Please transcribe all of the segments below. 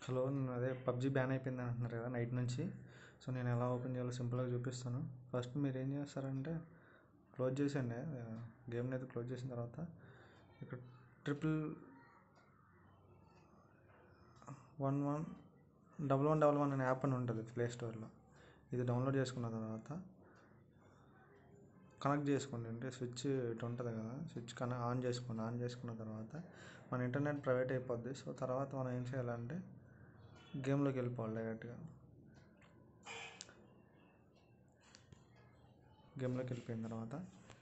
hello నేను అదే PUBG ban అయిపోయింది అంటున్నారు కదా నైట్ నుంచి సో నేను ఎలా ఓపెన్ చేయాలో సింపుల్గా చూపిస్తాను ఫస్ట్ మీరు ఏం చేస్తారంటే క్లోజ్ చేసేయండి గేమ్ని అయితే క్లోజ్ చేసిన తర్వాత ఇక్కడ triple one one double one double one అనే యాప్ అని ఉంటుంది ప్లే స్టోర్లో ఇది డౌన్లోడ్ చేసుకున్న తర్వాత కనెక్ట్ చేసుకోండి అంటే స్విచ్ ఇటు ఉంటుంది కదా స్విచ్ కన ఆన్ చేసుకోండి ఆన్ చేసుకున్న తర్వాత మన ఇంటర్నెట్ ప్రైవేట్ అయిపోద్ది సో తర్వాత మనం ఏం చేయాలంటే గేమ్లోకి వెళ్ళిపోవాలి డైరెక్ట్గా గేమ్లోకి వెళ్ళిపోయిన తర్వాత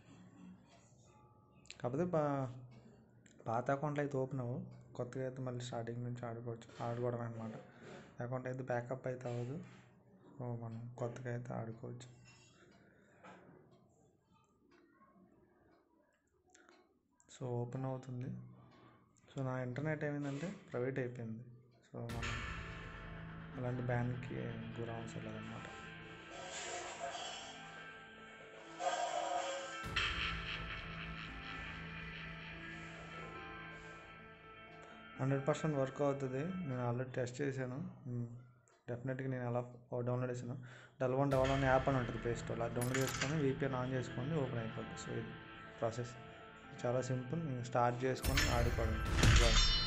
కాకపోతే బా పాత అకౌంట్లో అయితే ఓపెన్ అవ్వవు కొత్తగా అయితే మళ్ళీ స్టార్టింగ్ నుంచి ఆడుకోవచ్చు ఆడుకోవడం అనమాట అకౌంట్ అయితే బ్యాకప్ అయితే అవ్వదు సో మనం కొత్తగా అయితే ఆడుకోవచ్చు సో ఓపెన్ అవుతుంది సో నా ఇంటర్నెట్ ఏమైందంటే ప్రైవేట్ అయిపోయింది సో మనం అలాంటి బ్యాన్కి గురి అవసరం లేదన్నమాట హండ్రెడ్ పర్సెంట్ వర్క్ అవుతుంది నేను ఆల్రెడీ టెస్ట్ చేశాను డెఫినెట్గా నేను ఎలా డౌన్లోడ్ చేశాను double one double one app అని ఉంటుంది ప్లే స్టోర్లో అది డౌన్లోడ్ చేసుకొని వీపీఎన్ ఆన్ చేసుకోండి ఓపెన్ అయిపోతుంది సో ఇది ప్రాసెస్ చాలా సింపుల్ స్టార్ట్ చేసుకొని ఆడుకోవడం